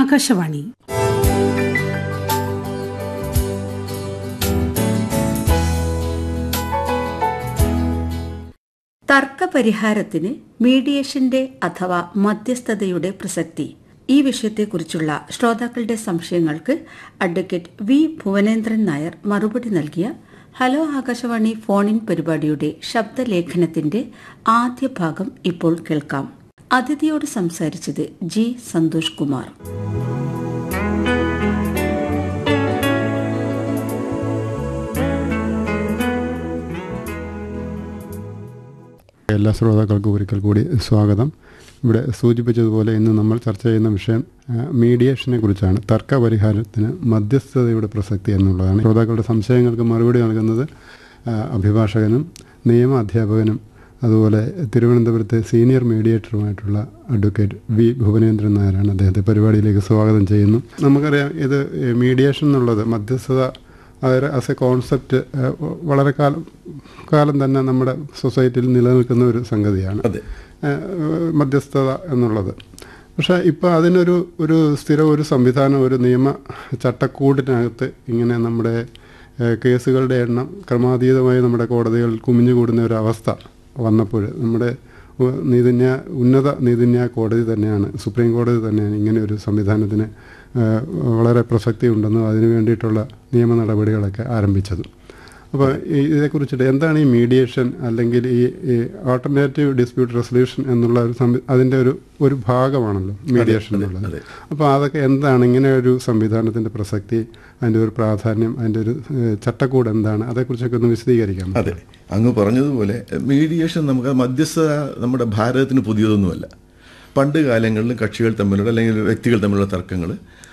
ആകാശവാണി തർക്കപരിഹാരത്തിന് മീഡിയേഷന്റെ അഥവാ മധ്യസ്ഥതയുടെ പ്രസക്തി ഈ വിഷയത്തെക്കുറിച്ചുള്ള ശ്രോതാക്കളുടെ സംശയങ്ങൾക്ക് അഡ്വക്കേറ്റ് വി ഭുവനേന്ദ്രൻ നായർ മറുപടി നൽകിയ ഹലോ ആകാശവാണി ഫോണിൻ പരിപാടിയുടെ ശബ്ദലേഖനത്തിന്റെ ആദ്യ ഭാഗം ഇപ്പോൾ കേൾക്കാം അതിഥിയോട് സംസാരിച്ചത് ജി സന്തോഷ് കുമാർ എല്ലാ ശ്രോതാക്കൾക്കും ഒരിക്കൽ കൂടി സ്വാഗതം ഇവിടെ സൂചിപ്പിച്ചതുപോലെ ഇന്ന് നമ്മൾ ചർച്ച ചെയ്യുന്ന വിഷയം ആ, മീഡിയേഷനെ കുറിച്ചാണ് തർക്ക പരിഹാരത്തിന് മധ്യസ്ഥതയുടെ പ്രസക്തി എന്നുള്ളതാണ് ശ്രോതാക്കളുടെ സംശയങ്ങൾക്ക് മറുപടി നൽകുന്നത് ആ, അഭിഭാഷകനും നിയമ അധ്യാപകനും അതുപോലെ തിരുവനന്തപുരത്തെ സീനിയർ മീഡിയേറ്ററുമായിട്ടുള്ള അഡ്വക്കേറ്റ് വി ഭുവനേന്ദ്രൻ നായരാണ് അദ്ദേഹത്തെ പരിപാടിയിലേക്ക് സ്വാഗതം ചെയ്യുന്നു നമുക്കറിയാം ഇത് മീഡിയേഷൻ എന്നുള്ളത് മധ്യസ്ഥത ആസ് എ കോൺസെപ്റ്റ് വളരെ കാലം കാലം തന്നെ നമ്മുടെ സൊസൈറ്റിയിൽ നിലനിൽക്കുന്ന ഒരു സംഗതിയാണ് അതെ ഏഹ് മധ്യസ്ഥത എന്നുള്ളത് പക്ഷേ ഇപ്പോൾ അതിനൊരു ഒരു സ്ഥിര ഒരു സംവിധാനം ഒരു നിയമ ചട്ടക്കൂടിനകത്ത് ഇങ്ങനെ നമ്മുടെ ഏഹ് കേസുകളുടെ എണ്ണം ക്രമാതീതമായി നമ്മുടെ കോടതികളിൽ കുമിഞ്ഞുകൂടുന്ന ഒരു അവസ്ഥ വന്നപ്പോൾ നമ്മുടെ ഉ- നീതിന്യായ ഉന്നത നീതിന്യായ കോടതി തന്നെയാണ് സുപ്രീം കോടതി തന്നെയാണ് ഇങ്ങനെ ഒരു സംവിധാനത്തിന് ഏഹ് വളരെ പ്രസക്തി ഉണ്ടെന്നും അതിനു വേണ്ടിയിട്ടുള്ള നിയമ നടപടികളൊക്കെ ആരംഭിച്ചത് അപ്പോൾ ഈ ഇതേക്കുറിച്ചിട്ട് എന്താണ് ഈ മീഡിയേഷൻ അല്ലെങ്കിൽ ഈ ഈ ആൾട്ടർനേറ്റീവ് ഡിസ്പ്യൂട്ട് റെസൊല്യൂഷൻ എന്നുള്ള ഒരു സംവി അതിൻ്റെ ഒരു ഒരു ഭാഗമാണല്ലോ മീഡിയേഷൻ എന്നുള്ളത് അതെ. അപ്പോൾ അതൊക്കെ എന്താണ് ഇങ്ങനെ ഒരു സംവിധാനത്തിൻ്റെ പ്രസക്തി അതിൻ്റെ ഒരു പ്രാധാന്യം അതിൻ്റെ ഒരു ഏഹ്, ചട്ടക്കൂട് എന്താണ് അതേക്കുറിച്ചൊക്കെ ഒന്ന് വിശദീകരിക്കാം അതെ അങ്ങ് പറഞ്ഞതുപോലെ മീഡിയേഷൻ നമുക്ക് മധ്യസ്ഥത നമ്മുടെ ഭാരതത്തിന് പുതിയതൊന്നുമല്ല പണ്ട് കാലങ്ങളിലും കക്ഷികൾ തമ്മിലുള്ള അല്ലെങ്കിൽ വ്യക്തികൾ തമ്മിലുള്ള തർക്കങ്ങൾ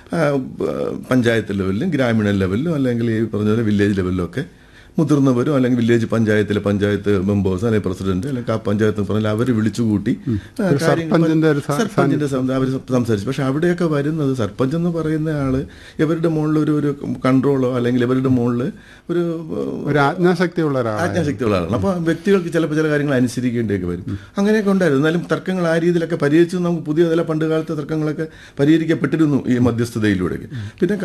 പഞ്ചായത്ത് ലെവലിലും ഗ്രാമീണ ലെവലിലും അല്ലെങ്കിൽ ഈ പറഞ്ഞ പോലെ വില്ലേജ് ലെവലിലും ഒക്കെ മുതിർന്നവരും അല്ലെങ്കിൽ വില്ലേജ് പഞ്ചായത്തിലെ പഞ്ചായത്ത് മെമ്പേഴ്സ് അല്ലെങ്കിൽ പ്രസിഡന്റ് അല്ലെങ്കിൽ ആ പഞ്ചായത്ത് പറഞ്ഞാൽ അവർ വിളിച്ചുകൂട്ടി ആ, ഒരു കാര്യങ്ങൾ സർപ്പഞ്ചിന്റെ ഒരു സ- സർപ്പഞ്ചിന്റെ അവർ സംസാരിച്ചു പക്ഷെ അവിടെയൊക്കെ വരുന്നത് സർപ്പഞ്ച് എന്ന് പറയുന്ന ആള് ഇവരുടെ മുകളിൽ ഒരു ഒരു കൺട്രോളോ അല്ലെങ്കിൽ ഇവരുടെ മുകളിൽ ഒരു ഒരു ആജ്ഞാശക്തിയുള്ള ഒരാളാണ് ആജ്ഞാശക്തിയുള്ള ആളാണ് അപ്പോൾ വ്യക്തികൾക്ക് ചിലപ്പോൾ ചില കാര്യങ്ങൾ അനുസരിക്കേണ്ടിയൊക്കെ വരും അങ്ങനെയൊക്കെ ഉണ്ടായിരുന്നു എന്നാലും തർക്കങ്ങൾ ആ രീതിയിലൊക്കെ പരിഹരിച്ചു നമുക്ക് പുതിയ ചില പണ്ട് കാലത്തെ തർക്കങ്ങളൊക്കെ പരിഹരിക്കപ്പെട്ടിരുന്നു ഈ മധ്യസ്ഥതയിലൂടെ പിന്നെ